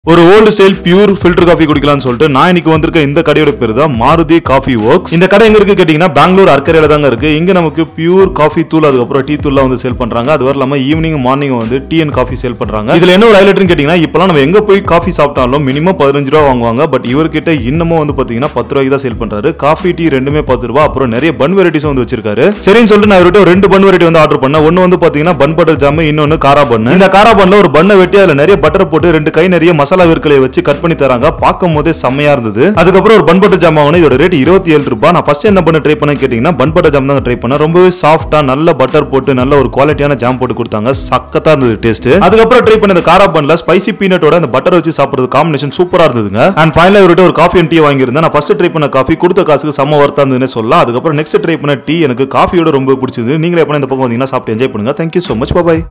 ஒரு old style pure filter coffee குடிக்கலாம்னு சொல்லிட்டு நான் இன்னைக்கு வந்திருக்க இந்த கடையோட பேர் தான் மாருதி காஃபி ஒர்க்ஸ் இந்த கடை எங்க இருக்கு கேட்டீங்கன்னா பெங்களூர் அர்க்கரையில தாங்க இருக்கு இங்க நமக்கு பியூர் காஃபி தூள் அதுக்கப்புறம் டீ தூள்லாம் வந்து சேல் பண்றாங்க அது வரை இல்லாம ஈவினிங் மார்னிங் வந்து டீ அண்ட் காஃபி சேல் பண்றாங்க இதுல என்ன ஒரு ஹைலைட்னு கேட்டீங்கன்னா இப்பெல்லாம் நம்ம எங்க போய் காஃபி சாப்பிட்டாலும் மினிமம் பதினஞ்சு ரூபா வாங்குவாங்க பட் இவர்கிட்ட இன்னமும் வந்து பாத்தீங்கன்னா பத்து ரூபாய்க்கு தான் சேல் பண்றாரு காஃபி டீ ரெண்டுமே பத்து ரூபா அப்புறம் நிறைய பன் வெரைட்டிஸ் வந்து வச்சிருக்காரு சரின்னு சொல்லிட்டு நான் இவர்கிட்ட ஒரு ரெண்டு பன் வெரைட்டி வந்து ஆர்டர் பண்ணேன் ஒன்னு வந்து பாத்தீங்கன்னா பன் பட்டர் ஜாம் இன்னொன்னு காரா பன் இந்த காரா பன்ல ஒரு பண்ணை வெட்டி அதுல நிறைய பட்டர் போட்டு ரெண்டு கை நிறைய மசாலா விற்கலை வச்சு கட் பண்ணி தராங்க பார்க்கும் போதே செம்மையா இருந்தது அதுக்கப்புறம் ஒரு பன் பட்டர் ஜாம் வாங்கினேன் இதோட ரேட் இருபத்தி ஏழு ரூபாய் நான் ஃபர்ஸ்ட் என்ன பண்ண ட்ரை பண்ண கேட்டீங்கன்னா பன் பட்டர் ஜாம் தான் ட்ரை பண்ணேன் ரொம்பவே சாஃப்டா நல்ல பட்டர் போட்டு நல்ல ஒரு குவாலிட்டியான ஜாம் போட்டு கொடுத்தாங்க சக்கத்தா இருந்தது டேஸ்ட் அதுக்கப்புறம் ட்ரை பண்ண இந்த காரா பன்ல ஸ்பைசி பீனட்டோட அந்த பட்டர் வச்சு சாப்பிடுறது காம்பினேஷன் சூப்பரா இருந்ததுங்க அண்ட் ஃபைனலா இவர்கிட்ட ஒரு காஃபி அண்ட் டீ வாங்கியிருந்தேன் நான் ஃபர்ஸ்ட் ட்ரை பண்ண காஃபி கொடுத்த காசுக்கு செம்ம ஒர்த்தா இருந்ததுன்னு சொல்லலாம் அதுக்கப்புறம் நெக்ஸ்ட் ட்ரை பண்ண டீ எனக்கு காஃபியோட ரொம்ப பிடிச்சது நீங்களே எப்போ இந்த பக்கம் வந்தீங்கன்னா சாப்பிட்டு என்ஜாய் பண்ணுங்க thank you so much bye bye